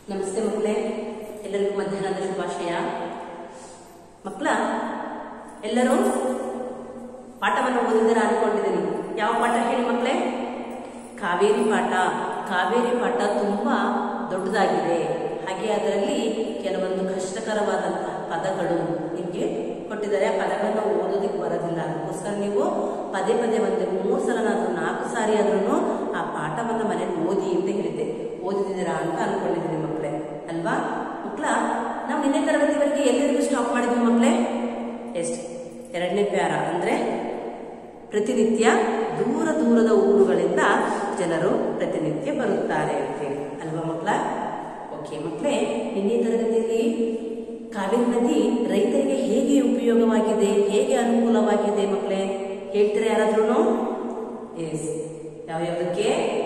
ನಮಸ್ತೆ ಮಕ್ಕಳೇ ಎಲ್ಲರಿಗೂ ಮಧ್ಯಾಹ್ನದ ಶುಭಾಶಯ ಮಕ್ಕಳ ಎಲ್ಲರೂ ಪಾಠವನ್ನು ಓದಿದ್ದೀರಾ ಅನ್ಕೊಂಡಿದ್ದೀನಿ ಯಾವ ಪಾಠ ಹೇಳಿ ಮಕ್ಕಳೇ ಕಾವೇರಿ ಪಾಠ ಕಾವೇರಿ ಪಾಠ ತುಂಬಾ ದೊಡ್ಡದಾಗಿದೆ ಹಾಗೆ ಅದರಲ್ಲಿ ಕೆಲವೊಂದು ಕಷ್ಟಕರವಾದಂತಹ ಪದಗಳು ನಿಮಗೆ ಕೊಟ್ಟಿದ್ದಾರೆ ಆ ಪದಗಳನ್ನು ಓದೋದಕ್ಕೆ ಬರೋದಿಲ್ಲ ಅದಕ್ಕೋಸ್ಕರ ನೀವು ಪದೇ ಪದೇ ಒಂದು ಮೂರು ಸಲನಾದ್ರೂ ನಾಲ್ಕು ಸಾರಿ ಆದ್ರೂ ಆ ಪಾಠವನ್ನು ಮನೇಲಿ ಓದಿ ಅಂತ ಹೇಳಿದ್ದೆ ಓದಿದ್ದೀರಾ ಅಂತ ಅನ್ಕೊಂಡಿದ್ದೀನಿ ಮಕ್ಕಳೇ ಅಲ್ವಾ ಮಕ್ಕಳ ನಾವು ನಿನ್ನೆ ತರಗತಿವರೆಗೆ ಎಲ್ಲರಿಗೂ ಸ್ಟಾಪ್ ಮಾಡಿದ್ವಿ ಮಕ್ಕಳೇ ಎಷ್ಟು ಎರಡನೇ ಪ್ಯಾರ ಅಂದ್ರೆ ಪ್ರತಿನಿತ್ಯ ದೂರ ದೂರದ ಊರುಗಳಿಂದ ಜನರು ಪ್ರತಿನಿತ್ಯ ಬರುತ್ತಾರೆ ಅಂತೇಳಿ ಅಲ್ವಾ ಮಕ್ಕಳ ಓಕೆ ಮಕ್ಕಳೇ ನಿನ್ನೆ ತರಗತಿಯಲ್ಲಿ ಕಾವೇರಿ ನದಿ ರೈತರಿಗೆ ಹೇಗೆ ಉಪಯೋಗವಾಗಿದೆ ಹೇಗೆ ಅನುಕೂಲವಾಗಿದೆ ಮಕ್ಕಳೇ ಹೇಳ್ತೀರಾ ಯಾರಾದ್ರೂ ಎಸ್ ಯಾವ್ಯಾವುದಕ್ಕೆ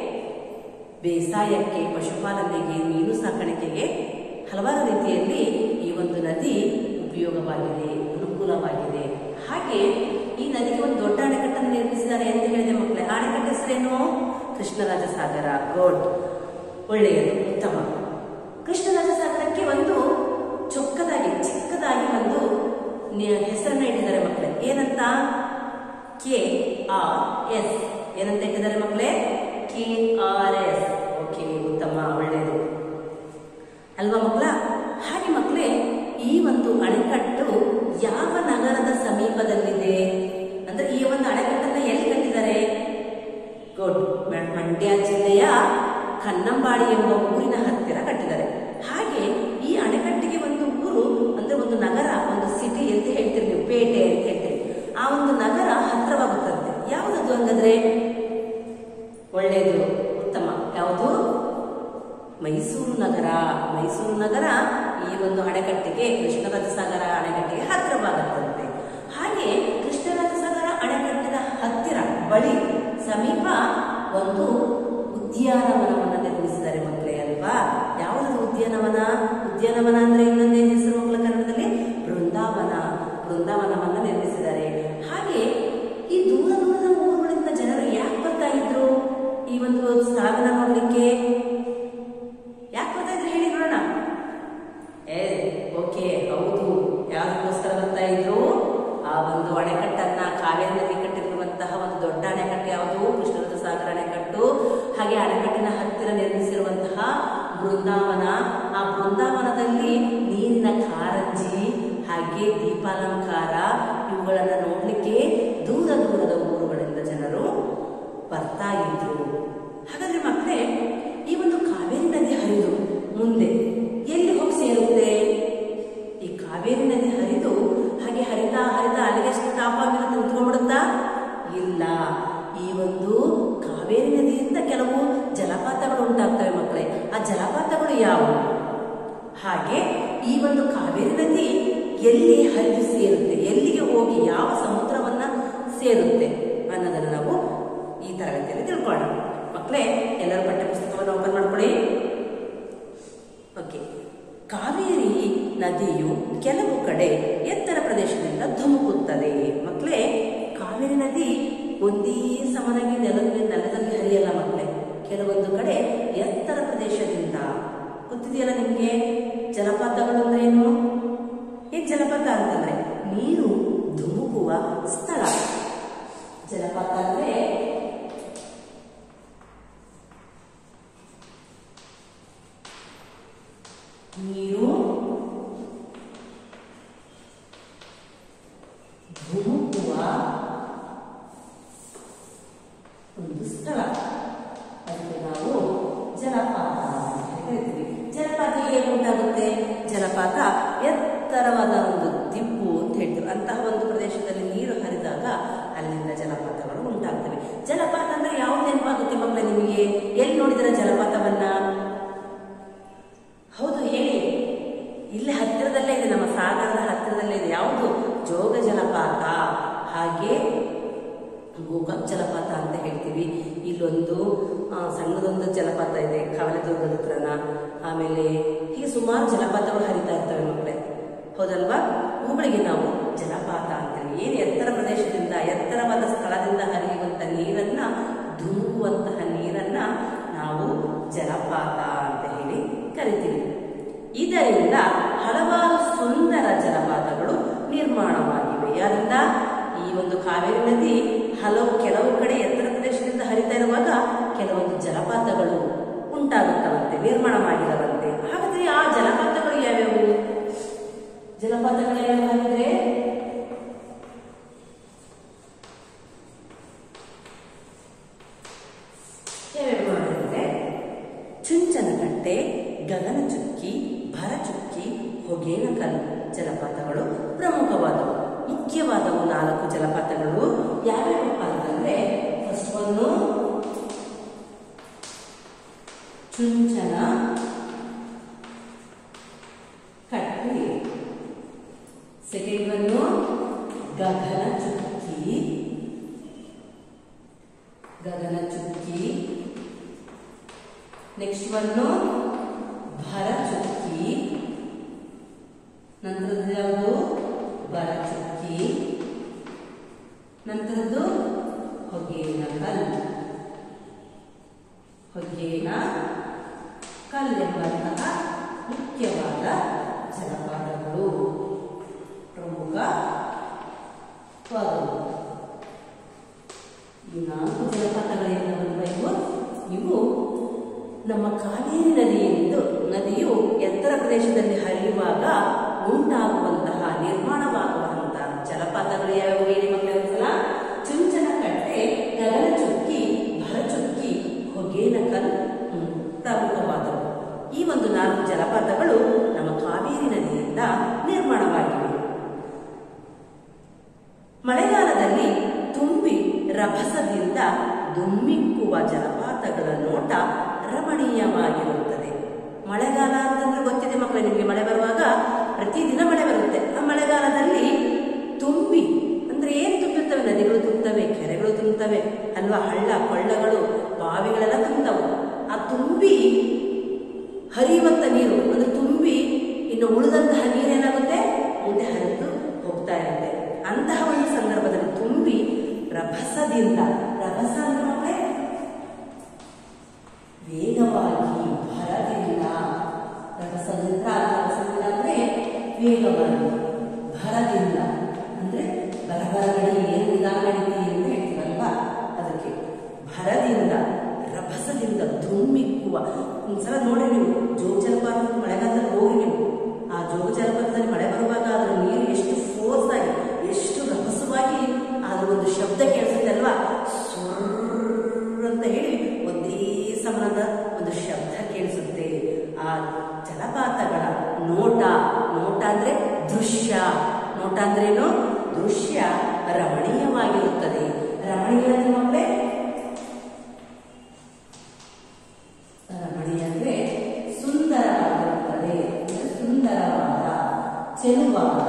ಬೇಸಾಯಕ್ಕೆ ಪಶುಪಾಲನೆಗೆ ಮೀನು ಸಾಕಾಣಿಕೆಗೆ ಹಲವಾರು ರೀತಿಯಲ್ಲಿ ಈ ಒಂದು ನದಿ ಉಪಯೋಗವಾಗಿದೆ ಅನುಕೂಲವಾಗಿದೆ ಹಾಗೆ ಈ ನದಿಗೆ ಒಂದು ದೊಡ್ಡ ಅಣೆಕಟ್ಟನ್ನು ನಿರ್ಮಿಸಿದ್ದಾರೆ ಅಂತ ಹೇಳಿದೆ ಮಕ್ಕಳೇ ಆ ಅಣೆಕಟ್ಟು ಹೆಸರೇನು ಕೃಷ್ಣರಾಜ ಸಾಗರ ಗೋಡ್ ಒಳ್ಳೆಯದು ಉತ್ತಮ ಕೃಷ್ಣರಾಜ ಸಾಗರಕ್ಕೆ ಒಂದು ಚೊಕ್ಕದಾಗಿ ಚಿಕ್ಕದಾಗಿ ಒಂದು ನಿ- ಹೆಸರನ್ನ ಇಟ್ಟಿದ್ದಾರೆ ಮಕ್ಕಳೇ ಏನಂತ ಕೆ ಆರ್ ಎಸ್ ಏನಂತ ಇಟ್ಟಿದ್ದಾರೆ ಮಕ್ಕಳೇ ಕೆ ಆರ್ ಎಸ್ ಓಕೆ ಉತ್ತಮ ಒಳ್ಳೆಯದು ಅಲ್ವಾ ಮಕ್ಕಳ ಹಾಗೆ ಮಕ್ಕಳೇ ಈ ಒಂದು ಅಣೆಕಟ್ಟು ಯಾವ ನಗರದ ಸಮೀಪದಲ್ಲಿದೆ ಅಂದ್ರೆ ಈ ಒಂದು ಅಣೆಕಟ್ಟನ್ನ ಎಲ್ಲಿ ಕಟ್ಟಿದ್ದಾರೆ ಗುಡ್ ಮಂಡ್ಯ ಜಿಲ್ಲೆಯ ಕನ್ನಂಬಾಡಿ ಎಂಬ ಊರಿನ ಹತ್ತಿರ ಕಟ್ಟಿದ್ದಾರೆ ಹಾಗೆ ಈ ಅಣೆಕಟ್ಟಿಗೆ ಒಂದು ಊರು ಅಂದ್ರೆ ಒಂದು ನಗರ ಒಂದು ಸಿಟಿ ಅಂತ ಹೇಳ್ತೀರಿ ನೀವು ಪೇಟೆ ಅಂತ ಹೇಳ್ತೀರಿ ಆ ಒಂದು ನಗರ ಹತ್ರವಾಗುತ್ತಂತೆ ಯಾವುದದು ಹಂಗಂದ್ರೆ ಒಳ್ಳೆಯದು ಉತ್ತಮ ಯಾವುದು ಮೈಸೂರು ನಗರ ಮೈಸೂರು ನಗರ ಈ ಒಂದು ಅಣೆಕಟ್ಟಿಗೆ ಕೃಷ್ಣರಾಜ ಸಾಗರ ಅಣೆಕಟ್ಟಿಗೆ ಹತ್ತಿರವಾಗುತ್ತಂತೆ ಹಾಗೆ ಕೃಷ್ಣರಾಜ ಸಾಗರ ಅಣೆಕಟ್ಟಿನ ಹತ್ತಿರ ಬಳಿ ಸಮೀಪ ಒಂದು ಉದ್ಯಾನವನವನ್ನು ನಿರ್ಮಿಸಿದ್ದಾರೆ ಮಕ್ಕಳೇ ಅಲ್ವಾ ಯಾವುದು ಉದ್ಯಾನವನ ಉದ್ಯಾನವನ ಅಂದ್ರೆ ಇನ್ನೊಂದೇನು ಹೆಸರು ಮಕ್ಕಳ ಕನ್ನಡದಲ್ಲಿ ಬೃಂದಾವನ ಬೃಂದಾವನವನ್ನ ನಿರ್ಮಿಸಿದ್ದಾರೆ ಹಾಗೆ ಈ ದೂರ ದೂರದ ಊರುಗಳಿಂದ ಜನರು ಯಾಕೆ ಬರ್ತಾ ಇದ್ರು ಈ ಒಂದು ಸ್ಥಳವನ್ನ ನೋಡ್ಲಿಕ್ಕೆ ಯಾಕೆ ಬರ್ತಾ ಇದ್ರು ಹೇಳಿ ನೋಡೋಣ ಏ ಓಕೆ ಹೌದು ಯಾವ್ದಕ್ಕೋಸ್ಕರ ಬರ್ತಾ ಇದ್ರು ಆ ಒಂದು ಅಣೆಕಟ್ಟನ್ನ ಕಾವೇರಿ ನದಿ ಕಟ್ಟಿರುವಂತಹ ಒಂದು ದೊಡ್ಡ ಅಣೆಕಟ್ಟು ಯಾವುದು ಕೃಷ್ಣರಾಜ ಸಾಗರ ಅಣೆಕಟ್ಟು ಹಾಗೆ ಅಣೆಕಟ್ಟಿನ ಹತ್ತಿರ ನಿರ್ಮಿಸಿರುವಂತಹ ಬೃಂದಾವನ ಆ ಬೃಂದಾವನದಲ್ಲಿ ನೀರಿನ ಕಾರಂಜಿ ಹಾಗೆ ದೀಪಾಲಂಕಾರ ಇವುಗಳನ್ನ ನೋಡ್ಲಿಕ್ಕೆ ದೂರ ದೂರದ ಊರುಗಳಿಂದ ಜನರು ಬರ್ತಾ ಇದ್ರು ಹಾಗಾದ್ರೆ ಮಕ್ಕಳೇ ಈ ಒಂದು ಕಾವೇರಿ ನದಿ ಹರಿದು ಮುಂದೆ ಎಲ್ಲಿ ಹೋಗಿ ಸೇರುತ್ತೆ ಈ ಕಾವೇರಿ ನದಿ ಹರಿದು ಹಾಗೆ ಹರಿತಾ ಹರಿತಾ ಅಲ್ಲಿಗೆ ಸ್ಟಾಪ್ ಆಗಿರುತ್ತೆ ನಿಂತ್ಕೊಂಡ್ಬಿಡುತ್ತಾ ಇಲ್ಲ ಈ ಒಂದು ಕಾವೇರಿ ನದಿಯಿಂದ ಕೆಲವು ಜಲಪಾತಗಳು ಉಂಟಾಗ್ತವೆ ಮಕ್ಕಳೇ ಆ ಜಲಪಾತಗಳು ಯಾವುವು ಹಾಗೆ ಈ ಒಂದು ಕಾವೇರಿ ನದಿ ಎಲ್ಲಿ ಹರಿದು ಸೇರುತ್ತೆ ಎಲ್ಲಿಗೆ ಹೋಗಿ ಯಾವ ಸಮುದ್ರವನ್ನ ಸೇರುತ್ತೆ ಅನ್ನೋದನ್ನು ನಾವು ಈ ತರಗತಿಯಲ್ಲಿ ತಿಳ್ಕೊಳ್ಳೋಣ ಮಕ್ಕಳೇ ಎಲ್ಲರೂ ಪಠ್ಯ ಪುಸ್ತಕವನ್ನು ಓಪನ್ ಮಾಡ್ಕೊಳ್ಳಿ ಓಕೆ ಕಾವೇರಿ ನದಿಯು ಕೆಲವು ಕಡೆ ಎತ್ತರ ಪ್ರದೇಶದಿಂದ ಧುಮುಕುತ್ತದೆ ಮಕ್ಕಳೇ ಕಾವೇರಿ ನದಿ ಒಂದೇ ಸಮನಾಗಿ ನೆಲದ ನೆಲದಲ್ಲಿ ಹರಿಯಲ್ಲ ಮಕ್ಕಳೇ ಕೆಲವೊಂದು ಕಡೆ ಎತ್ತರ ಪ್ರದೇಶದಿಂದ ಗೊತ್ತಿದೆಯಲ್ಲ ನಿಮ್ಗೆ ಜಲಪಾತಗಳು ಅಂದ್ರೆ ಏನು ಏನ್ ಜಲಪಾತ ಅಂತಂದ್ರೆ ನೀರು ಧುಮುಕುವ ಸ್ಥಳ ಜಲಪಾತ ಅಂದ್ರೆ ನೀರು ಧುಮುಕುವ ಒಂದು ಸ್ಥಳ ಅದಕ್ಕೆ ನಾವು ಜಲಪಾತ ಅಂತ ಕರಿತೀವಿ ಜಲಪಾತ ಏನು ಉಂಟಾಗುತ್ತೆ ಜಲಪಾತ ಎತ್ತರವಾದ ಒಂದು ದಿಬ್ಬು ಅಂತ ಹೇಳ್ತೀವಿ ಅಂತಹ ಒಂದು ಪ್ರದೇಶದಲ್ಲಿ ನೀರು ಹರಿದಾಗ ಅಲ್ಲಿಂದ ಜಲಪಾತಗಳು ಉಂಟಾಗ್ತವೆ ಜಲಪಾತ ಅಂದ್ರೆ ಯಾವ್ದು ನೆನಪಾಗುತ್ತೆ ಮಕ್ಕಳೇ ನಿಮಗೆ ಎಲ್ಲಿ ನೋಡಿದಿರ ಜಲಪಾತವನ್ನ ಹೌದು ಹೇಳಿ ಇಲ್ಲಿ ಹತ್ತಿರದಲ್ಲೇ ಇದೆ ನಮ್ಮ ಸಾಗರದ ಹತ್ತಿರದಲ್ಲೇ ಇದೆ ಯಾವುದು ಜೋಗ ಜಲಪಾತ ಹಾಗೆ ಗೋಕಾಕ್ ಜಲಪಾತ ಅಂತ ಹೇಳ್ತೀವಿ ಇಲ್ಲೊಂದು ಆ, ಸಣ್ಣದೊಂದು ಜಲಪಾತ ಇದೆ ಕವಲದುರ್ಗದ ಹತ್ರನ ಆಮೇಲೆ ಹೀಗೆ ಸುಮಾರು ಜಲಪಾತಗಳು ಹರಿತಾ ಇರ್ತವೆ ಮಕ್ಕಳೇ ಹೌದಲ್ವಾ ಅವುಗಳಿಗೆ ನಾವು ಜಲಪಾತ ಅಂತೀವಿ ಏನು ಎತ್ತರ ಪ್ರದೇಶದಿಂದ ಎತ್ತರವಾದ ಸ್ಥಳದಿಂದ ಹರಿಯುವಂತ ನೀರನ್ನ ಧುಮುಕುವಂತಹ ನೀರನ್ನ ನಾವು ಜಲಪಾತ ಅಂತ ಹೇಳಿ ಕರಿತೀವಿ ಇರುವಾಗ ಕೆಲವೊಂದು ಜಲಪಾತಗಳು ಉಂಟಾಗುತ್ತವಂತೆ ನಿರ್ಮಾಣವಾಗಿರವಂತೆ ಹಾಗಾದ್ರೆ ಆ ಜಲಪಾತಗಳು ಯಾವ್ಯಾವು ಜಲಪಾತಗಳು ಯಾವ್ಯಾವು ಹಾಗಿದ್ರೆ ಯಾವ್ಯಾವು ನೋಡಿದ್ರೆ ಚುಂಚನಕಟ್ಟೆ ಗಗನಚುಕ್ಕಿ ಭರಚುಕ್ಕಿ ಹೊಗೇನಕಲ್ ಜಲಪಾತಗಳು ಪ್ರಮುಖವಾದವು ಮುಖ್ಯವಾದವು ನಾಲ್ಕು ಜಲಪಾತಗಳು ಯಾವ್ಯಾವಪ್ಪ ಅಂತಂದ್ರೆ ಫಸ್ಟ್ ಒಂದು ಚುಂಚನ ಕಟ್ಟಿ ಸೆಕೆಂಡ್ ಒಂದು ಗಗನ ಚುಕ್ಕಿ ಗಗನ ಚುಕ್ಕಿ ನೆಕ್ಸ್ಟ್ ಒಂದು ಭರ ಚುಕ್ಕಿ ನಂತರದ್ದು ಯಾವುದು ಬರ ಚುಕ್ಕಿ ನಂತರದ್ದು ಹೊಗೇನ ಕಲ್ ಹೊಗೇನ ಕಲ್ ಎಂಬಂತಹ ಮುಖ್ಯವಾದ ಜಲಪಾತಗಳು ಪ್ರಮುಖವಾದವು ಈ ನಾಲ್ಕು ಜಲಪಾತಗಳಿಂದ ಬಂದ ಇವು ಇವು ನಮ್ಮ ಕಾವೇರಿ ನದಿಯೆಂದು ನದಿಯು ಎತ್ತರ ಪ್ರದೇಶದಲ್ಲಿ ಹರಿಯುವಾಗ ಉಂಟಾಗುವಂತಹ ನಿರ್ಮಾಣವಾಗುವಂತಹ ಜಲಪಾತಗಳು ಯಾವುವು ಹೇಳಿ ಮಕ್ಕಳೇ ಒಂದ್ಸಲ ಚುಂಚನಕಟ್ಟೆ ಗಗನಚುಕ್ಕಿ ಭರಚುಕ್ಕಿ ಹೊಗೇನಕಲ್ ಹ್ಮ್, ಪ್ರಮುಖವಾದವು ಈ ಒಂದು ನಾಲ್ಕು ಜಲಪಾತಗಳು ನಮ್ಮ ಕಾವೇರಿ ನದಿಯಿಂದ ನಿರ್ಮಾಣವಾಗಿವೆ ಮಳೆಗಾಲದಲ್ಲಿ ತುಂಬಿ ರಭಸದಿಂದ ದುಮ್ಮಿಕ್ಕುವ ಜಲಪಾತಗಳ ನೋಟ ರಮಣೀಯವಾಗಿರುತ್ತದೆ ಮಳೆಗಾಲ ಅಂತಂದ್ರೆ ಗೊತ್ತಿದೆ ಮಕ್ಕಳೇ ನಿಮಗೆ ಮಳೆ ಬರುವಾಗ ಪ್ರತಿದಿನ ಮಳೆ ಬರುತ್ತೆ ಆ ಮಳೆಗಾಲದಲ್ಲಿ ತುಂಬಿ ಅಂದ್ರೆ ಏನ್ ತುಂಬಿರ್ತವೆ ನದಿಗಳು ತುಂಬುತ್ತವೆ ಕೆರೆಗಳು ತುಂಬುತ್ತವೆ ಅಲ್ವಾ ಹಳ್ಳ ಕೊಳ್ಳಗಳು ಬಾವಿಗಳೆಲ್ಲ ತುಂಬುತ್ತವೆ ಆ ತುಂಬಿ ಹರಿಯುವಂತ ನೀರು ಅಂದ್ರೆ ತುಂಬಿ ಇನ್ನು ಉಳಿದಂತಹ ನೀರೇನಾಗುತ್ತೆ ಮುಂದೆ ಹರಿದು ಹೋಗ್ತಾ ಇರುತ್ತೆ ಅಂತಹ ಒಂದು ಸಂದರ್ಭದಲ್ಲಿ ತುಂಬಿ ರಭಸದಿಂದ ರಭಸ ಅಂದ್ರೆ ಮಕ್ಕಳೇ ವೇಗವಾಗಿ ಭರದಿಂದ ರಭಸದಿಂದ ರಭಸದಿಂದ ಅಂದ್ರೆ ವೇಗವಾಗಿ ಭರದಿಂದ ಅಂದ್ರೆ ಬರಬರ ನಡಿ ಏನು ನಿಧಾನ ನಡೀತಿ ಅಂತ ಹೇಳ್ತೀವಲ್ವಾ ಅದಕ್ಕೆ ಭರದಿಂದ ರಭಸದಿಂದ ಧುಮ್ಮಿಕ್ಕುವ ಒಂದ್ಸಲ ನೋಡಿ ನೀವು ಜೋಗ ಜಲಪಾತ ಮಳೆಗಾಲದಲ್ಲಿ ಹೋಗಿ ನೀವು ಆ ಜೋಗ ಜಲಪಾತದಲ್ಲಿ ಮಳೆ ಬರುವಾಗ ಅದರ ನೀರು ಎಷ್ಟು ಫೋರ್ಸ್ ಆಗಿ ಎಷ್ಟು ರಭಸವಾಗಿ ಅದರ ಒಂದು ಶಬ್ದ ಕೇಳಿಸುತ್ತೆ ಅಲ್ವಾ ಸುರ್ರ್ ಅಂತ ಹೇಳಿ ಒಂದೇ ಸಮನದ ಒಂದು ಶಬ್ದ ಕೇಳಿಸುತ್ತೆ ಆ ಜಲಪಾತಗಳ ನೋಟ ನೋಟ ಅಂದ್ರೆ ದೃಶ್ಯ ನೋಟ ಅಂದ್ರೇನು ದೃಶ್ಯ ರಮಣೀಯವಾಗಿರುತ್ತದೆ ರಮಣೀಯ ಅಂದ್ರೆ ಮಕ್ಕಳೇ ರಮಣೀಯ ಅಂದ್ರೆ ಸುಂದರವಾಗಿರುತ್ತದೆ ಅಂದ್ರೆ ಸುಂದರವಾದ ಚೆಲುವಾದ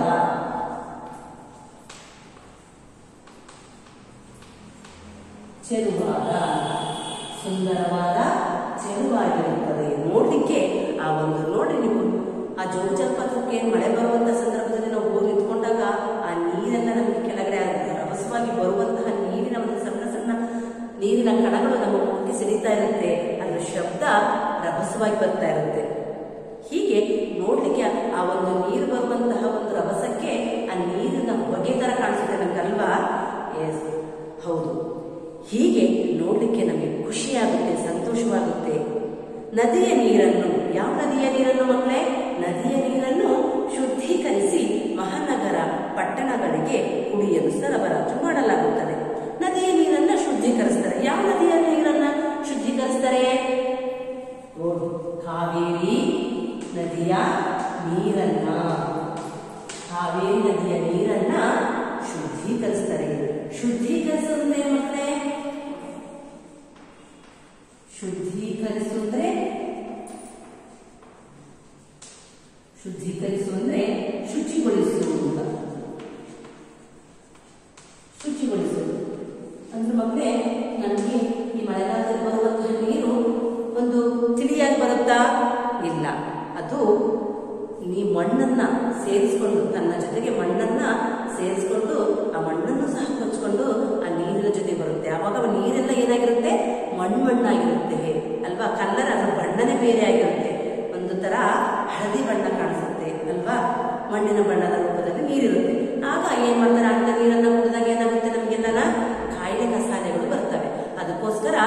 ಚೆಲುವಾದ ಸುಂದರವಾದ ಚೆಲುವಾಗಿರುತ್ತದೆ ನೋಡ್ಲಿಕ್ಕೆ ಆ ಒಂದು ನೋಡಿ ನೀವು ಆ ಜೋಗ ಜಲಪಾತಕ್ಕೆ ಮಳೆ ಬರುವಂತ ಸಂದರ್ಭದಲ್ಲಿ ನಾವು ಹೋಗಿ ನಿಂತ್ಕೊಂಡಾಗ ಆ ನೀರೆಲ್ಲ ನಮಗೆ ಕೆಳಗಡೆ ಆಗುತ್ತೆ ರಭಸವಾಗಿ ಬರುವಂತಹ ನೀರಿನ ಒಂದು ಸಣ್ಣ ಸಣ್ಣ ನೀರಿನ ಕಣಗಳು ನಮ್ಮ ಮುಖಕ್ಕೆ ಸಿಡಿತಾ ಇರುತ್ತೆ ಅದರ ಶಬ್ದ ರಭಸವಾಗಿ ಬರ್ತಾ ಇರುತ್ತೆ ಹೀಗೆ ನೋಡ್ಲಿಕ್ಕೆ ಆ ಒಂದು ನೀರು ಬರುವಂತಹ ಒಂದು ರಭಸಕ್ಕೆ ಆ ನೀರಿನ ಹೊಗೆ ತರ ಕಾಣಿಸುತ್ತೆ ನಮ್ಗಲ್ವಾ ಎಸ್ ಹೌದು ಹೀಗೆ ನೋಡ್ಲಿಕ್ಕೆ ನಮಗೆ ಖುಷಿಯಾಗುತ್ತೆ ಸಂತೋಷವಾಗುತ್ತೆ ನದಿಯ ನೀರನ್ನು ಯಾವ ನದಿಯ ನೀರನ್ನು ಮಕ್ಕಳೇ ನದಿಯ ನೀರನ್ನು ಶುದ್ಧೀಕರಿಸಿ ಮಹಾನಗರ ಪಟ್ಟಣಗಳಿಗೆ ಕುಡಿಯಲು ಸರಬರಾಜು ಮಾಡಲಾಗುತ್ತದೆ ನದಿಯ ನೀರನ್ನ ಶುದ್ಧೀಕರಿಸ್ತಾರೆ ಯಾವ ನದಿಯ ನೀರನ್ನ ಶುದ್ಧೀಕರಿಸ್ತಾರೆ ನೋಡು, ಕಾವೇರಿ ನದಿಯ ನೀರನ್ನ ಕಾವೇರಿ ನದಿಯ ನೀರನ್ನ ಶುದ್ಧೀಕರಿಸ್ತಾರೆ ಶುದ್ಧೀಕರಿಸುತ್ತೆ ಮಕ್ಕಳೇ ಶುದ್ಧೀಕರಿಸು ಅಂದ್ರೆ ಶುದ್ಧೀಕರಿಸು ಅಂದ್ರೆ ಶುಚಿಗೊಳಿಸು ಅಂತ ಶುಚಿಗೊಳಿಸು ಅಂದ್ರೆ ಮಕ್ಕಳೇ ನಮಗೆ ಈ ಮಳೆಗಾಲದಲ್ಲಿ ಬರುವಂತಹ ನೀರು ಒಂದು ತಿಳಿಯಾಗಿ ಬರುತ್ತಾ ಇಲ್ಲ ಅದು ನೀ ಮಣ್ಣನ್ನ ಸೇರಿಸ್ಕೊಂಡು ತನ್ನ ಜೊತೆಗೆ ಮಣ್ಣನ್ನ ಸೇರಿಸ್ಕೊಂಡು ಆ ಮಣ್ಣನ್ನು ಸಹ ಕೊಚ್ಕೊಂಡು ಆ ನೀರಿನ ಜೊತೆ ಬರುತ್ತೆ ಆವಾಗ ಆ ನೀರೆಲ್ಲ ಏನಾಗಿರುತ್ತೆ ಮಣ್ಣು ಮಣ್ಣಾಗಿರುತ್ತೆ ಅಲ್ವಾ ಕಲ್ಲರ್ ಅದರ ಬಣ್ಣನೇ ಬೇರೆ ಆಗಿರುತ್ತೆ ಒಂದು ತರ ಹಳದಿ ಬಣ್ಣ ಕಾಣಿಸುತ್ತೆ ಅಲ್ವಾ ಮಣ್ಣಿನ ಬಣ್ಣದ ರೂಪದಲ್ಲಿ ನೀರಿರುತ್ತೆ ಆಗ ಏನ್ ಮಾಡ್ತಾರೆ ಅಂತ ನೀರನ್ನ ಕುಡಿದಾಗ ಏನಾಗುತ್ತೆ ನಮಗೆಲ್ಲ ಕಾಯಿಲೆ ಕಸಾಲೆಗಳು ಬರ್ತವೆ ಅದಕ್ಕೋಸ್ಕರ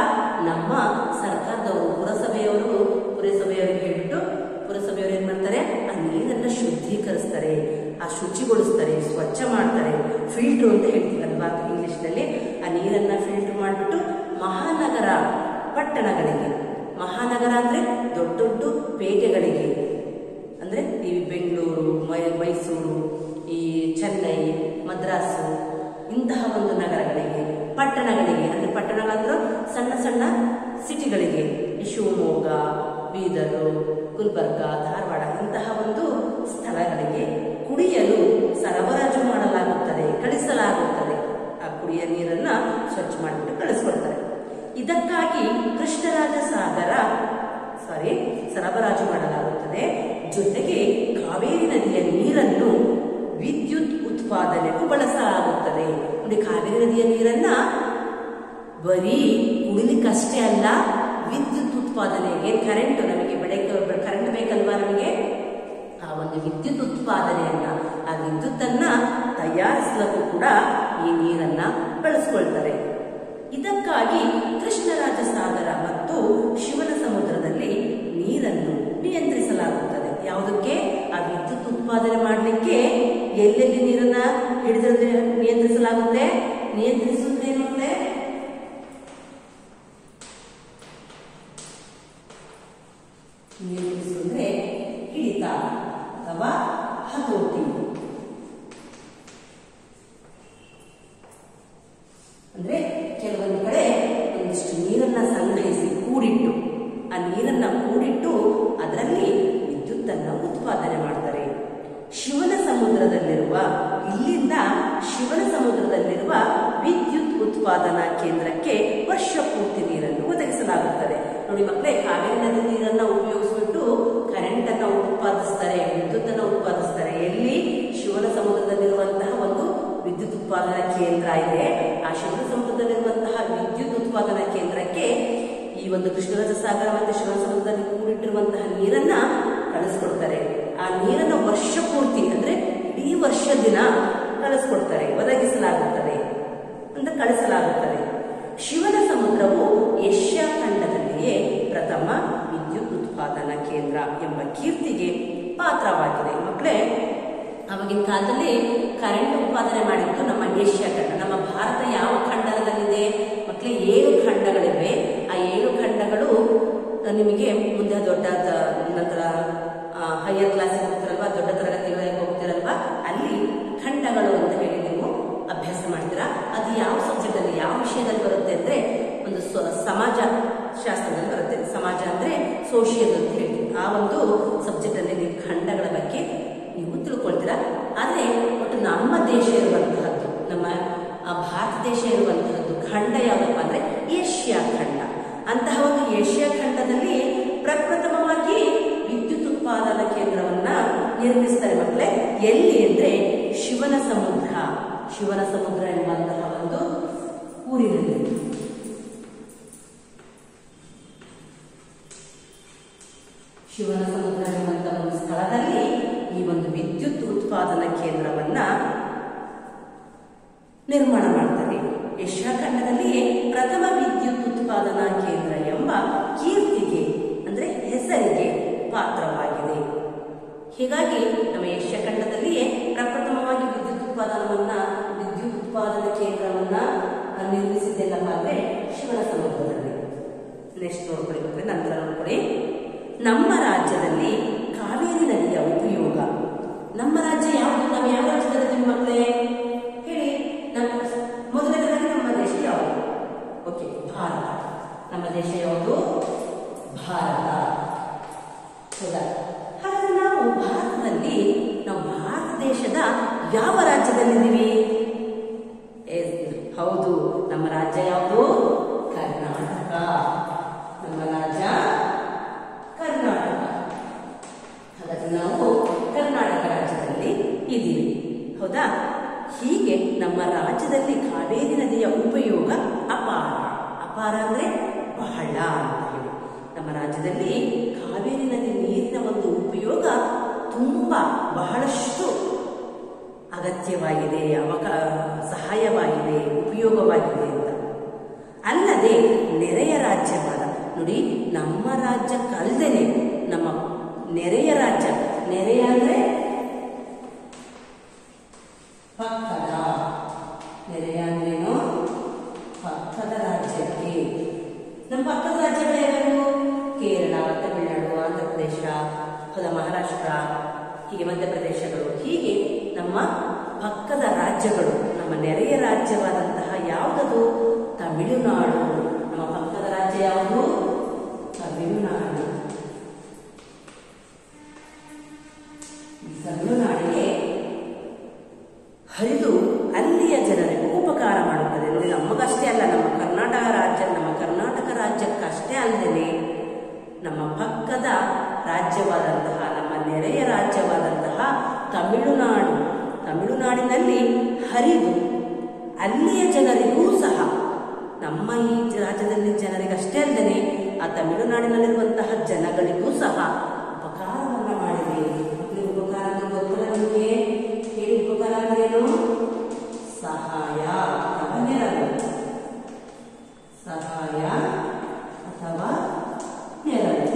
ನಮ್ಮ ಸರ್ಕಾರದವರು ಪುರಸಭೆಯವರು ಪುರಸಭೆಯವರಿಗೆ ಹೇಳ್ಬಿಟ್ಟು ಪುರಸಭೆಯವರು ಏನ್ ಮಾಡ್ತಾರೆ ಆ ನೀರನ್ನ ಶುದ್ಧೀಕರಿಸ್ತಾರೆ ಆ ಶುಚಿಗೊಳಿಸ್ತಾರೆ ಸ್ವಚ್ಛ ಮಾಡ್ತಾರೆ ಫಿಲ್ಟರ್ ಅಂತ ಹೇಳ್ತೀವಲ್ವಾ ಇಂಗ್ಲಿಷ್ನಲ್ಲಿ ಆ ನೀರನ್ನ ಫಿಲ್ಟರ್ ಮಾಡಿಬಿಟ್ಟು ಮಹಾನಗರ ಪಟ್ಟಣಗಳಿಗೆ ಮಹಾನಗರ ಅಂದ್ರೆ ದೊಡ್ಡ ದೊಡ್ಡ ಪೇಟೆಗಳಿಗೆ ಅಂದ್ರೆ ಈ ಬೆಂಗಳೂರು ಮೈ ಮೈಸೂರು ಈ ಚೆನ್ನೈ ಮದ್ರಾಸು ಇಂತಹ ಒಂದು ನಗರಗಳಿಗೆ ಪಟ್ಟಣಗಳಿಗೆ ಅಂದ್ರೆ ಪಟ್ಟಣಗಳಂದ್ರೆ ಸಣ್ಣ ಸಣ್ಣ ಸಿಟಿಗಳಿಗೆ ಈ ಶಿವಮೊಗ್ಗ ಬೀದರು ಗುಲ್ಬರ್ಗ ಧಾರವಾಡ ಇಂತಹ ಒಂದು ಸ್ಥಳಗಳಿಗೆ ಕುಡಿಯಲು ಸರಬರಾಜು ಮಾಡಲಾಗುತ್ತದೆ ಕಳಿಸಲಾಗುತ್ತದೆ ಆ ಕುಡಿಯ ನೀರನ್ನ ಸ್ವಚ್ಛ ಮಾಡಿಬಿಟ್ಟು ಕಳಿಸ್ಕೊಡ್ತಾರೆ ಇದಕ್ಕಾಗಿ ಕೃಷ್ಣರಾಜ ಸಾಗರ ಸಾರಿ ಸರಬರಾಜು ಮಾಡಲಾಗುತ್ತದೆ ಜೊತೆಗೆ ಕಾವೇರಿ ನದಿಯ ನೀರನ್ನು ವಿದ್ಯುತ್ ಉತ್ಪಾದನೆಗೂ ಬಳಸಲಾಗುತ್ತದೆ ನೋಡಿ ಕಾವೇರಿ ನದಿಯ ನೀರನ್ನ ಬರೀ ಕುಡಿಲಿಕ್ಕಷ್ಟೇ ಅಲ್ಲ ವಿದ್ಯುತ್ ಉತ್ಪಾದನೆಗೆ ಕರೆಂಟ್ ನಮಗೆ ಬೆಳಗ್ಗೆ ಕರೆಂಟ್ ಬೇಕಲ್ವಾ ನಮಗೆ ಆ ಒಂದು ವಿದ್ಯುತ್ ಉತ್ಪಾದನೆಯನ್ನ ಆ ವಿದ್ಯುತ್ತನ್ನ ತಯಾರಿಸಲಕ್ಕೂ ಕೂಡ ಈ ನೀರನ್ನ ಬಳಸ್ಕೊಳ್ತಾರೆ ಇದಕ್ಕಾಗಿ ಕೃಷ್ಣರಾಜ ಸಾಗರ ಮತ್ತು ಶಿವನ ಸಮುದ್ರದಲ್ಲಿ ನೀರನ್ನು ನಿಯಂತ್ರಿಸಲಾಗುತ್ತದೆ ಯಾವುದಕ್ಕೆ ಆ ವಿದ್ಯುತ್ ಉತ್ಪಾದನೆ ಮಾಡಲಿಕ್ಕೆ ಎಲ್ಲೆಲ್ಲಿ ನೀರನ್ನ ಹಿಡಿದ್ರೆ ನಿಯಂತ್ರಿಸಲಾಗುತ್ತೆ ನಿಯಂತ್ರಿಸುತ್ತೆ ಮತ್ತೆ ನಿಯಂತ್ರಿಸುವುದ್ರೆ ಹಿಡಿತ ಅಥವಾ ಹತೋಟಿ ಅಂದ್ರೆ ಕೆಲವೊಂದು ಕಡೆ ಒಂದಿಷ್ಟು ನೀರನ್ನ ಸಂಗ್ರಹಿಸಿ ಕೂಡಿಟ್ಟು ಆ ನೀರನ್ನ ಕೂಡಿಟ್ಟು ಅದರಲ್ಲಿ ವಿದ್ಯುತ್ತನ್ನ ಉತ್ಪಾದನೆ ಮಾಡ್ತಾರೆ ಶಿವನ ಸಮುದ್ರದಲ್ಲಿರುವ ಇಲ್ಲಿಂದ ಶಿವನ ಸಮುದ್ರದಲ್ಲಿರುವ ವಿದ್ಯುತ್ ಉತ್ಪಾದನಾ ಕೇಂದ್ರಕ್ಕೆ ವರ್ಷ ಪೂರ್ತಿ ನೀರನ್ನು ಒದಗಿಸಲಾಗುತ್ತದೆ ನೋಡಿ ಮಕ್ಕಳೇ ಕಾವೇರಿ ನದಿ ನೀರನ್ನ ಉಪಯೋಗಿಸ್ಬಿಟ್ಟು ಕರೆಂಟ್ ಅನ್ನ ಉತ್ಪಾದಿಸ್ತಾರೆ ವಿದ್ಯುತ್ ಅನ್ನ ಉತ್ಪಾದಿಸ್ತಾರೆ ಎಲ್ಲಿ ಶಿವನ ಸಮುದ್ರದಲ್ಲಿರುವಂತಹ ಒಂದು ವಿದ್ಯುತ್ ಉತ್ಪಾದನಾ ಕೇಂದ್ರ ಇದೆ ಆ ಶಿವನ ಸಮುದ್ರದಲ್ಲಿರುವಂತಹ ವಿದ್ಯುತ್ ಉತ್ಪಾದನಾ ಕೇಂದ್ರಕ್ಕೆ ಈ ಒಂದು ಕೃಷ್ಣರಾಜ ಸಾಗರ ಮತ್ತು ಶಿವನ ಸಮುದ್ರದಲ್ಲಿ ಕೂಡಿಟ್ಟಿರುವಂತಹ ನೀರನ್ನ ಕಳಿಸ್ಕೊಡ್ತಾರೆ ಆ ನೀರನ್ನ ವರ್ಷ ಪೂರ್ತಿ ಅಂದ್ರೆ ಇಡೀ ವರ್ಷ ದಿನ ಕಳಿಸ್ಕೊಡ್ತಾರೆ ಒದಗಿಸಲಾಗುತ್ತದೆ ಅಂತ ಕಳಿಸಲಾಗುತ್ತದೆ ಶಿವನ ಸಮುದ್ರವು ಏಷ್ಯಾ ಖಂಡದಲ್ಲಿಯೇ ಪ್ರಥಮ ವಿದ್ಯುತ್ ಉತ್ಪಾದನಾ ಕೇಂದ್ರ ಎಂಬ ಕೀರ್ತಿಗೆ ಪಾತ್ರವಾಗಿದೆ ಮಕ್ಕಳೇ ಆವಾಗಿನ ಕಾಲದಲ್ಲಿ ಕರೆಂಟ್ ಉತ್ಪಾದನೆ ಮಾಡಿದ್ದು ನಮ್ಮ ಏಷ್ಯಾ ಖಂಡ ನಮ್ಮ ಭಾರತ ಯಾವ ಖಂಡದಲ್ಲಿದೆ ಮಕ್ಕಳೇ ಏಳು ಖಂಡಗಳಿವೆ ಆ ಏಳು ಖಂಡಗಳು ನಿಮಗೆ ಮುಂದೆ ದೊಡ್ಡ ದ- ನಂತರ ಹೈಯರ್ ಕ್ಲಾಸಿಗೆ ಹೋಗ್ತಿರಲ್ವಾ ದೊಡ್ಡ ತರಗತಿಗಳಿಗೆ ಹೋಗ್ತಿರಲ್ವಾ ಅಲ್ಲಿ ಖಂಡಗಳು ಅಂತ ಹೇಳಿ ನೀವು ಅಭ್ಯಾಸ ಮಾಡ್ತೀರಾ ಅದು ಯಾವ ಸಬ್ಜೆಕ್ಟ್ ಅಲ್ಲಿ ಯಾವ ವಿಷಯದಲ್ಲಿ ಬರುತ್ತೆ ಅಂದ್ರೆ ಒಂದು ಸ್ವ- ಸಮಾಜ ಶಾಸ್ತ್ರದಲ್ಲಿ ಬರುತ್ತೆ ಸಮಾಜ ಅಂದ್ರೆ ಸೋಷಿಯಲ್ ಅಂತ ಹೇಳಿ ಆ ಒಂದು ಸಬ್ಜೆಕ್ಟ್ ಅಲ್ಲಿ ನೀವು ಖಂಡಗಳ ಬಗ್ಗೆ ನೀವು ತಿಳ್ಕೊಳ್ತೀರಾ ಆದ್ರೆ ಒಟ್ಟು ನಮ್ಮ ದೇಶ ಇರುವಂತಹದ್ದು ನಮ್ಮ ಆ, ಭಾರತ ದೇಶ ಇರುವಂತಹದ್ದು ಖಂಡ ಯಾವುದಪ್ಪ ಅಂದ್ರೆ ಏಷ್ಯಾ ಖಂಡ ಅಂತಹ ಒಂದು ಏಷ್ಯಾ ಖಂಡದಲ್ಲಿ ಪ್ರಪ್ರಥಮವಾಗಿ ವಿದ್ಯುತ್ ಉತ್ಪಾದನಾ ಕೇಂದ್ರವನ್ನ ನಿರ್ಮಿಸ್ತಾರೆ ಮಕ್ಕಳೇ ಎಲ್ಲಿ ಅಂದ್ರೆ ಶಿವನ ಸಮುದ್ರ ಶಿವನ ಸಮುದ್ರ ಎಂಬಂತಹ ಒಂದು ಊರಿನಲ್ಲಿ ಶಿವನ ಸಮುದ್ರ ಎಂಬಂತಹ ಒಂದು ಸ್ಥಳದಲ್ಲಿ ಈ ಒಂದು ವಿದ್ಯುತ್ ಉತ್ಪಾದನಾ ಕೇಂದ್ರವನ್ನ ನಿರ್ಮಾಣ ಮಾಡ್ತಾರೆ ಏಷ್ಯಾ ಖಂಡದಲ್ಲಿ ಪ್ರಥಮ ವಿದ್ಯುತ್ ಉತ್ಪಾದನಾ ಕೇಂದ್ರ ಎಂಬ ಕೀರ್ತಿಗೆ ಅಂದ್ರೆ ಹೆಸರಿಗೆ ಪಾತ್ರವಾಗಿದೆ ಹೀಗಾಗಿ ನಮ್ಮ ಏಷ್ಯಾ ಖಂಡದಲ್ಲಿಯೇ ಪ್ರಪ್ರಥಮವಾಗಿ ವಿದ್ಯುತ್ ಉತ್ಪಾದನವನ್ನ ವಿದ್ಯುತ್ ಉತ್ಪಾದನಾ ಕೇಂದ್ರವನ್ನ ನಿರ್ಮಿಸಿದ್ದೆಲ್ಲಪ್ಪ ಅಂದ್ರೆ ಶಿವನ ಸಮುದ್ರದಲ್ಲಿ ನೆಕ್ಸ್ಟ್ ನೋಡ್ಕೊಳ್ಳಿ ಮಕ್ಕಳೇ, ನಂತರ ನೋಡ್ಕೊಳ್ಳಿ ನಮ್ಮ ರಾಜ್ಯದಲ್ಲಿ ಕಾವೇರಿ ನದಿಯ ಉಪಯೋಗ ನಮ್ಮ ರಾಜ್ಯ ಯಾವುದು ನಾವು ಯಾವ ರಾಜ್ಯದಲ್ಲಿದ್ದೀವಿ ಮಕ್ಕಳೇ ಹೇಳಿ ನಮ್ಮ ಮೊದಲನೇದಾಗಿ ನಮ್ಮ ದೇಶ ಯಾವುದು ಓಕೆ ಭಾರತ ನಮ್ಮ ದೇಶ ಯಾವುದು ಭಾರತ ಹೌದಾ ಹಾಗಾದ್ರೆ ನಾವು ಭಾರತದಲ್ಲಿ ನಾವು ಭಾರತ ದೇಶದ ಯಾವ ರಾಜ್ಯದಲ್ಲಿದ್ದೀವಿ ಎಸ್, ಹೌದು ನಮ್ಮ ರಾಜ್ಯ ಯಾವುದು ಕರ್ನಾಟಕ ನಮ್ಮ ರಾಜ್ಯ ಕರ್ನಾಟಕ ಹಾಗಾದ್ರೆ ನಾವು ಕರ್ನಾಟಕ ರಾಜ್ಯದಲ್ಲಿ ಇದ್ದೀವಿ ಹೌದಾ ಹೀಗೆ ನಮ್ಮ ರಾಜ್ಯದಲ್ಲಿ ಕಾವೇರಿ ನದಿಯ ಉಪಯೋಗ ಅಪಾರ ಅಪಾರ ಅಂದ್ರೆ ಬಹಳ ಅಂತ ಹೇಳಿ ನಮ್ಮ ರಾಜ್ಯದಲ್ಲಿ ಕಾವೇರಿ ನದಿ ನೀರಿನ ಒಂದು ಉಪಯೋಗ ತುಂಬಾ ಬಹಳಷ್ಟು ಅಗತ್ಯವಾಗಿದೆ ಅವಕ ಸಹಾಯವಾಗಿದೆ ಉಪಯೋಗವಾಗಿದೆ ಅಂತ ಅಲ್ಲದೆ ನೆರೆಯ ರಾಜ್ಯ ನಮ್ಮ ರಾಜ್ಯಕ್ಕಲ್ದೇನೆ ನಮ್ಮ ನೆರೆಯ ರಾಜ್ಯ ನೆರೆಯ ಅಂದ್ರೆ ಪಕ್ಕದ ನೆರೆಯ ಅಂದ್ರೇನು ಪಕ್ಕದ ರಾಜ್ಯಕ್ಕೆ ನಮ್ಮ ಪಕ್ಕದ ರಾಜ್ಯಗಳು ಯಾವ್ಯಾವು ಕೇರಳ ತಮಿಳುನಾಡು ಆಂಧ್ರ ಪ್ರದೇಶ ಹೌದಾ ಮಹಾರಾಷ್ಟ್ರ ಹೀಗೆ ಮಧ್ಯಪ್ರದೇಶಗಳು ಹೀಗೆ ನಮ್ಮ ಪಕ್ಕದ ರಾಜ್ಯಗಳು ನಮ್ಮ ನೆರೆಯ ರಾಜ್ಯವಾದಂತಹ ಯಾವುದದು ತಮಿಳುನಾಡು ನಮ್ಮ ಪಕ್ಕದ ರಾಜ್ಯ ಯಾವುದು ತಮಿಳುನಾಡು ಈ ತಮಿಳುನಾಡಿಗೆ ಹರಿದು ಅಲ್ಲಿಯ ಜನರಿಗೂ ಉಪಕಾರ ಮಾಡುತ್ತದೆ ನೋಡಿ ನಮಗಷ್ಟೇ ಅಲ್ಲ ನಮ್ಮ ಕರ್ನಾಟಕ ರಾಜ್ಯ ನಮ್ಮ ಕರ್ನಾಟಕ ರಾಜ್ಯಕ್ಕಷ್ಟೇ ಅಲ್ಲದೆ ನಮ್ಮ ಪಕ್ಕದ ರಾಜ್ಯವಾದಂತಹ ನಮ್ಮ ನೆರೆಯ ರಾಜ್ಯವಾದಂತಹ ತಮಿಳುನಾಡು ತಮಿಳುನಾಡಿನಲ್ಲಿ ಹರಿದು ಅಲ್ಲಿಯ ಜನರಿಗೂ ಸಹ ನಮ್ಮ ಈ ರಾಜ್ಯದಲ್ಲಿ ಜನರಿಗಷ್ಟೇ ಅಲ್ಲದೆ ಆ ತಮಿಳುನಾಡಿನಲ್ಲಿರುವಂತಹ ಜನಗಳಿಗೂ ಸಹ ಉಪಕಾರವನ್ನ ಮಾಡಿದೆ ಮಕ್ಕಳಿಗೆ ಉಪಕಾರ ಅಂದ್ರೆ ಗೊತ್ತಲ್ಲ ನಿಮಗೆ ಹೇಳಿ ಉಪಕಾರ ಅಂದ್ರೇನು ಸಹಾಯ ಅಥವಾ ನೆರವು ಸಹಾಯ ಅಥವಾ ನೆರವು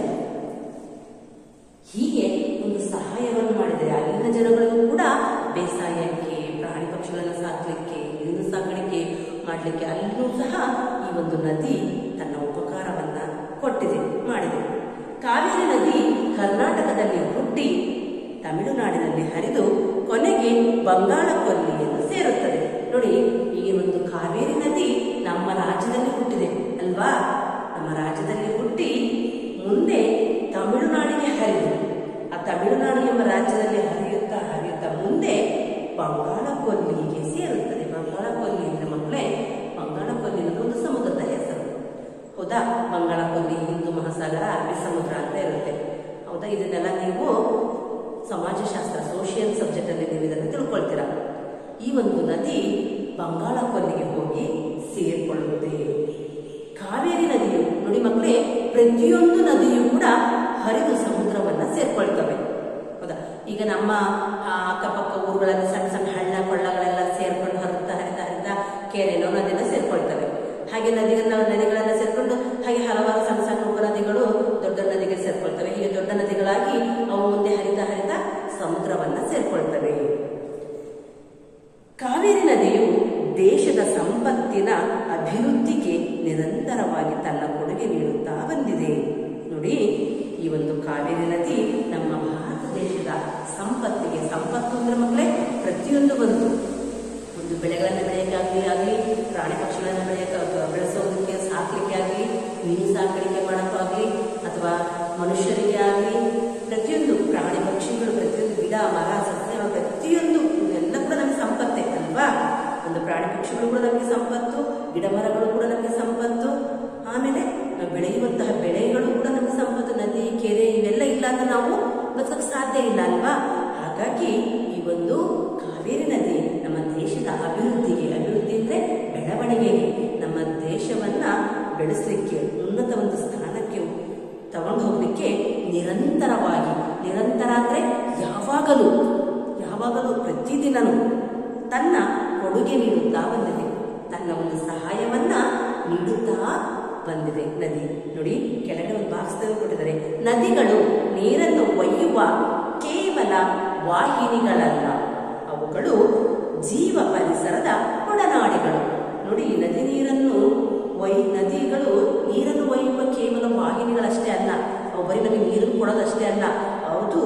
ಹೀಗೆ ಒಂದು ಸಹಾಯವನ್ನು ಮಾಡಿದರೆ ಅಲ್ಲಿನ ಜನಗಳಿಗೂ ಕೂಡ ಬೇಸಾಯಕ್ಕೆ ಪ್ರಾಣಿ ಪಕ್ಷಿಗಳನ್ನು ಸಾಕಲಿಕ್ಕೆ ಮೀನು ಸಾಕಾಣಿಕೆ ಮಾಡಲಿಕ್ಕೆ ಅಲ್ಲಿಯೂ ಸಹ ಈ ಒಂದು ನದಿ ತನ್ನ ಉಪಕಾರವನ್ನ ಕೊಟ್ಟಿದೆ ಮಾಡಿದೆ ಕಾವೇರಿ ನದಿ ಕರ್ನಾಟಕದಲ್ಲಿ ಹುಟ್ಟಿ ತಮಿಳುನಾಡಿನಲ್ಲಿ ಹರಿದು ಕೊನೆಗೆ ಬಂಗಾಳ ಕೊಲ್ಲಿಯನ್ನು ಸೇರುತ್ತದೆ ನೋಡಿ ಈ ಒಂದು ಕಾವೇರಿ ನದಿ ನಮ್ಮ ರಾಜ್ಯದಲ್ಲಿ ಹುಟ್ಟಿದೆ ಅಲ್ವಾ ನಮ್ಮ ರಾಜ್ಯದಲ್ಲಿ ಹುಟ್ಟಿ ಮುಂದೆ ತಮಿಳುನಾಡಿಗೆ ಹರಿದು ಆ ತಮಿಳುನಾಡು ಎಂಬ ರಾಜ್ಯದಲ್ಲಿ ಹರಿಯುತ್ತಾ ಹರಿಯುತ್ತಾ ಮುಂದೆ ಬಂಗಾಳ ಕೊಲ್ಲಿಗೆ ಸೇರುತ್ತದೆ ಬಂಗಾಳ ಕೊಲ್ಲಿ ಅಂದ್ರೆ ಮಕ್ಕಳೇ ಬಂಗಾಳ ಕೊಲ್ಲಿ ಅನ್ನೋದು ಒಂದು ಸಮುದ್ರದ ಹೆಸರು ಹೌದಾ ಬಂಗಾಳ ಕೊಲ್ಲಿ ಹಿಂದೂ ಮಹಾಸಾಗರ ಅರಬ್ಬಿ ಸಮುದ್ರ ಅಂತ ಇರುತ್ತೆ ಹೌದಾ ಇದನ್ನೆಲ್ಲ ನೀವು ಸಮಾಜಶಾಸ್ತ್ರ ಸೋಷಿಯಲ್ ಸಬ್ಜೆಕ್ಟ್ ಅಲ್ಲಿ ನೀವು ಇದನ್ನು ತಿಳ್ಕೊಳ್ತೀರಾ ಈ ಒಂದು ನದಿ ಬಂಗಾಳ ಕೊಲ್ಲಿಗೆ ಹೋಗಿ ಸೇರ್ಕೊಳ್ಳುತ್ತೆ ಕಾವೇರಿ ನದಿಯು ನೋಡಿ ಮಕ್ಕಳೇ ಪ್ರತಿಯೊಂದು ನದಿಯು ಕೂಡ ಹರಿದು ಸಮುದ್ರವನ್ನ ಸೇರ್ಕೊಳ್ತವೆ ಹೌದಾ ಈಗ ನಮ್ಮ ಆ, ಅಕ್ಕಪಕ್ಕ ಊರುಗಳಲ್ಲಿ ಸಣ್ಣ ಸಣ್ಣ ಹಳ್ಳ ಕೊಳ್ಳಗಳೆಲ್ಲ ಸೇರ್ಕೊಂಡು ಹರಿತಾ ಹರಿತಾ ಹರಿತಾ ಕೆರೆನೋ ನದಿನ ಸೇರ್ಕೊಳ್ತವೆ ಹಾಗೆ ನದಿಗಳನ್ನ ನದಿಗಳೆಲ್ಲ ಸೇರ್ಕೊಂಡು ಹಾಗೆ ಹಲವಾರು ಸಣ್ಣ ಸಣ್ಣ ಉಪನದಿಗಳು ದೊಡ್ಡ ನದಿಗೆ ಸೇರ್ಕೊಳ್ತವೆ ಹೀಗೆ ದೊಡ್ಡ ನದಿಗಳಾಗಿ ಅವು ಮುಂದೆ ಹರಿತಾ ಹರಿತಾ ಸಮುದ್ರವನ್ನ ಸೇರ್ಕೊಳ್ತವೆ ಕಾವೇರಿ ನದಿಯು ದೇಶದ ಸಂಪತ್ತಿನ ಅಭಿವೃದ್ಧಿಗೆ ನಿರಂತರವಾಗಿ ತನ್ನ ಕೊಡುಗೆ ನೀಡುತ್ತಾ ಬಂದಿದೆ ನೋಡಿ ಈ ಒಂದು ಕಾವೇರಿ ನದಿ ನಮ್ಮ ಭಾರತ ದೇಶದ ಸಂಪತ್ತಿಗೆ ಸಂಪತ್ತು ಅಂದ್ರೆ ಮಕ್ಕಳೇ ಪ್ರತಿಯೊಂದು ಬಂತು ಒಂದು ಬೆಳೆಗಳನ್ನು ಬೆಳೆಯೋಕ್ಕಾಗಲಿ ಆಗಲಿ ಪ್ರಾಣಿ ಪಕ್ಷಿಗಳನ್ನು ಬೆಳೆಯಕ್ಕೆ ಅಥವಾ ಬೆಳೆಸೋದಕ್ಕೆ ಸಾಕಲಿಕ್ಕೆ ಆಗಲಿ ಮೀನು ಸಾಕಾಣಿಕೆ ಮಾಡೋಕ್ಕಾಗಲಿ ಅಥವಾ ಮನುಷ್ಯರಿಗೆ ಆಗಲಿ ಪ್ರತಿಯೊಂದು ಪ್ರಾಣಿ ಪಕ್ಷಿಗಳು ಪ್ರತಿಯೊಂದು ಗಿಡ ಮರ ಸಸ್ಯ ಪ್ರತಿಯೊಂದು ಎಲ್ಲ ಕೂಡ ನಮಗೆ ಸಂಪತ್ತೇ ಅಲ್ವಾ ಒಂದು ಪ್ರಾಣಿ ಪಕ್ಷಿಗಳು ಕೂಡ ನಮಗೆ ಸಂಪತ್ತು ಗಿಡ ಮರಗಳು ಕೂಡ ನಮಗೆ ಸಂಪತ್ತು ಆಮೇಲೆ ನಾವು ಬೆಳೆಯುವಂತಹ ಬೆಳೆಗಳು ಕೂಡ ನಮಗೆ ಸಂಪತ್ತು ನದಿ ಕೆರೆ ಇವೆಲ್ಲ ಇಲ್ಲ ಅಂತ ನಾವು ಬದುಕಕ್ಕೆ ಸಾಧ್ಯ ಇಲ್ಲ ಅಲ್ವಾ ಹಾಗಾಗಿ ಈ ಒಂದು ಕಾವೇರಿ ನದಿ ನಮ್ಮ ದೇಶದ ಅಭಿವೃದ್ಧಿಗೆ ಅಭಿವೃದ್ಧಿ ಅಂದ್ರೆ ಬೆಳವಣಿಗೆಗೆ ನಮ್ಮ ದೇಶವನ್ನ ಬೆಳೆಸಲಿಕ್ಕೆ ಉನ್ನತ ಒಂದು ಸ್ಥಾನಕ್ಕೆ ತಗೊಂಡು ಹೋಗ್ಲಿಕ್ಕೆ ನಿರಂತರವಾಗಿ ನಿರಂತರ ಅಂದ್ರೆ ಯಾವಾಗಲೂ ಯಾವಾಗಲೂ ಪ್ರತಿದಿನನೂ ತನ್ನ ಕೊಡುಗೆ ನೀಡುತ್ತಾ ಬಂದಿದೆ ತನ್ನ ಒಂದು ಸಹಾಯವನ್ನ ನೀಡುತ್ತಾ ಬಂದಿದೆ ನದಿ ನೋಡಿ ಕೆಳಗಡೆ ಒಂದು ಬಾಕ್ಸ್ದಲ್ಲಿ ಕೊಟ್ಟಿದ್ದಾರೆ ನದಿಗಳು ನೀರನ್ನು ಒಯ್ಯುವ ಕೇವಲ ವಾಹಿನಿಗಳಲ್ಲ ಅವುಗಳು ಜೀವ ಪರಿಸರದ ಒಡನಾಡಿಗಳು ನೋಡಿ ನದಿ ನೀರನ್ನು ಒಯ್ ನದಿಗಳು ನೀರನ್ನು ಒಯ್ಯುವ ಕೇವಲ ವಾಹಿನಿಗಳಷ್ಟೇ ಅಲ್ಲ ಅವು ಬರೀ ನಮಗೆ ನೀರನ್ನು ಕೊಡೋದಷ್ಟೇ ಅಲ್ಲ ಹೌದು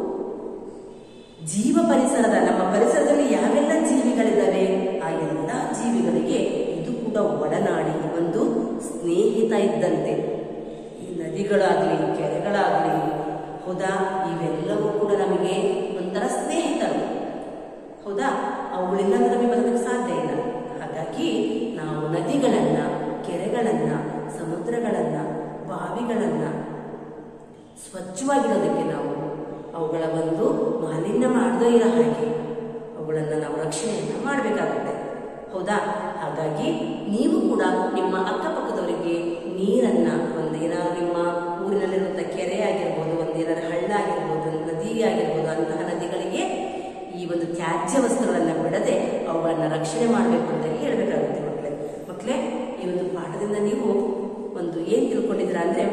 ಜೀವ ಪರಿಸರದ ನಮ್ಮ ಪರಿಸರದಲ್ಲಿ ಯಾವೆಲ್ಲ ಜೀವಿಗಳಿದ್ದಾವೆ ಆ ಎಲ್ಲ ಜೀವಿಗಳಿಗೆ ಇದು ಕೂಡ ಒಡನಾಡಿ ಒಂದು ಸ್ನೇಹಿತ ಇದ್ದಂತೆ ಈ ನದಿಗಳಾಗ್ಲಿ ಕೆರೆಗಳಾಗ್ಲಿ ಹೌದಾ ಇವೆಲ್ಲವೂ ಕೂಡ ನಮಗೆ ಒಂಥರ ಸ್ನೇಹಿತರು ಹೌದಾ ಅವುಗಳಿಂದ ನಮಗೆ ಬದುಕಕ್ಕೆ ಸಾಧ್ಯ ಇಲ್ಲ ಹಾಗಾಗಿ ನಾವು ನದಿಗಳನ್ನ ಕೆರೆಗಳನ್ನ ಸಮುದ್ರಗಳನ್ನ ಬಾವಿಗಳನ್ನ ಸ್ವಚ್ಛವಾಗಿಡೋದಕ್ಕೆ ನಾವು ಅವುಗಳ ಒಂದು ಮಾಲಿನ್ಯ ಮಾಡದೇ ಇರೋ ಹಾಗೆ ಅವುಗಳನ್ನು ನಾವು ರಕ್ಷಣೆಯನ್ನ ಮಾಡಬೇಕಾಗುತ್ತೆ ಹೌದಾ ಹಾಗಾಗಿ ನೀವು ಕೂಡ ನಿಮ್ಮ ಅಕ್ಕಪಕ್ಕದವರಿಗೆ ನೀರನ್ನ ಒಂದು ಏನಾದ್ರು ನಿಮ್ಮ ಊರಿನಲ್ಲಿರುವಂಥ ಕೆರೆ ಆಗಿರ್ಬೋದು ಒಂದು ಏನಾದ್ರು ಹಳ್ಳ ಆಗಿರ್ಬೋದು ನದಿ ಆಗಿರ್ಬೋದು ಅಂತಹ ನದಿಗಳಿಗೆ ಈ ಒಂದು ತ್ಯಾಜ್ಯ ವಸ್ತುಗಳನ್ನು ಬಿಡದೆ ಅವುಗಳನ್ನ ರಕ್ಷಣೆ ಮಾಡಬೇಕು ಅಂತ ಹೇಳಬೇಕಾಗುತ್ತೆ ಮಕ್ಕಳೇ ಮಕ್ಕಳೇ ಈ ಒಂದು ಪಾಠದಿಂದ ನೀವು ಒಂದು ಏನ್ ತಿಳ್ಕೊಂಡಿದ್ರ ಅಂದ್ರೆ ಒಂದು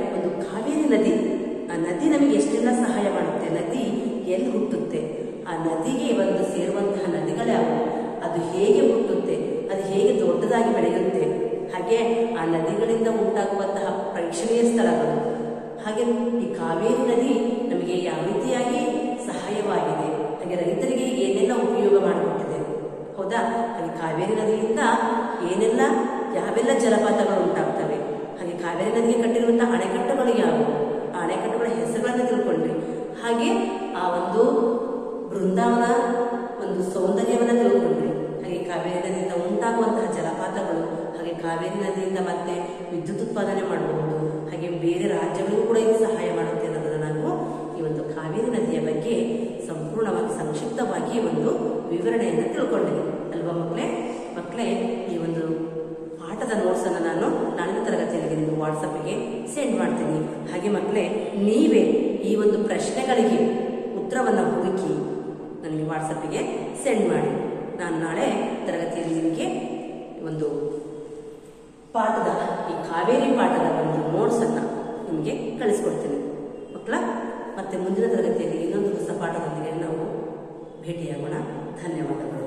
ಕಾವೇರಿ ನದಿ ಆ ನದಿ ನಮಗೆ ಎಷ್ಟೆಲ್ಲ ಸಹಾಯ ಮಾಡುತ್ತೆ ನದಿ ಎಲ್ಲಿ ಹುಟ್ಟುತ್ತೆ ಆ ನದಿಗೆ ಒಂದು ಸೇರುವಂತಹ ನದಿಗಳ್ಯಾವು ಅದು ಹೇಗೆ ಹುಟ್ಟುತ್ತೆ ಅದು ಹೇಗೆ ದೊಡ್ಡದಾಗಿ ಬೆಳೆಯುತ್ತೆ ಹಾಗೆ ಆ ನದಿಗಳಿಂದ ಉಂಟಾಗುವಂತಹ ಪ್ರೇಕ್ಷಣೀಯ ಸ್ಥಳಗಳು ಹಾಗೆ ಈ ಕಾವೇರಿ ನದಿ ನಮಗೆ ಯಾವ ರೀತಿಯಾಗಿ ಸಹಾಯವಾಗಿದೆ ಹಾಗೆ ರೈತರಿಗೆ ಏನೆಲ್ಲ ಉಪಯೋಗ ಮಾಡಿಕೊಟ್ಟಿದೆ ಹೌದಾ ಹಾಗೆ ಕಾವೇರಿ ನದಿಯಿಂದ ಏನೆಲ್ಲ ಯಾವೆಲ್ಲ ಜಲಪಾತಗಳು ಉಂಟಾಗ್ತವೆ ಹಾಗೆ ಕಾವೇರಿ ನದಿಗೆ ಕಟ್ಟಿರುವಂತಹ ಅಣೆಕಟ್ಟುಗಳು ಯಾವುವು ಆ ಅಣೆಕಟ್ಟುಗಳ ಹೆಸರುಗಳನ್ನು ತಿಳ್ಕೊಂಡ್ರಿ ಹಾಗೆ ಆ ಒಂದು ಬೃಂದಾವನ ಒಂದು ಸೌಂದರ್ಯವನ್ನ ತಿಳ್ಕೊಂಡ್ರಿ ಹಾಗೆ ಕಾವೇರಿ ನದಿಯಿಂದ ಉಂಟಾಗುವಂತಹ ಜಲಪಾತಗಳು ಹಾಗೆ ಕಾವೇರಿ ನದಿಯಿಂದ ಮತ್ತೆ ವಿದ್ಯುತ್ ಉತ್ಪಾದನೆ ಮಾಡಬಹುದು ಹಾಗೆ ಬೇರೆ ರಾಜ್ಯಗಳಿಗೂ ಕೂಡ ಇದು ಸಹಾಯ ಮಾಡುತ್ತೆ ಅನ್ನೋದನ್ನ ನಾನು ಈ ಒಂದು ಕಾವೇರಿ ನದಿಯ ಬಗ್ಗೆ ಸಂಪೂರ್ಣವಾಗಿ ಸಂಕ್ಷಿಪ್ತವಾಗಿ ಒಂದು ವಿವರಣೆಯನ್ನು ತಿಳ್ಕೊಂಡಿದ್ದೀನಿ ಅಲ್ವಾ ಮಕ್ಕಳೇ ಮಕ್ಕಳೇ ಈ ಒಂದು ಪಾಠದ ನೋಟ್ಸ್ ಅನ್ನು ನಾನು ನಾಳಿನ ತರಗತಿಯಲ್ಲಿ ನಿಮಗೆ ವಾಟ್ಸಪ್ಗೆ ಸೆಂಡ್ ಮಾಡ್ತೀನಿ ಹಾಗೆ ಮಕ್ಕಳೇ ನೀವೇ ಈ ಒಂದು ಪ್ರಶ್ನೆಗಳಿಗೆ ಉತ್ತರವನ್ನು ಹುಡುಕಿ ನನಗೆ ವಾಟ್ಸಪ್ಗೆ ಸೆಂಡ್ ಮಾಡಿ ನಾನು ನಾಳೆ ತರಗತಿಯಲ್ಲಿ ನಿಮಗೆ ಒಂದು ಪಾಠದ ಈ ಕಾವೇರಿ ಪಾಠದ ಒಂದು ನೋಟ್ಸ್ ಅನ್ನ ನಿಮಗೆ ಕಳಿಸ್ಕೊಡ್ತೀನಿ ಮಕ್ಕಳ ಮತ್ತೆ ಮುಂದಿನ ತರಗತಿಯಲ್ಲಿ ಇನ್ನೊಂದು ಹೊಸ ಪಾಠದೊಂದಿಗೆ ನಾವು ಭೇಟಿಯಾಗೋಣ ಧನ್ಯವಾದಗಳು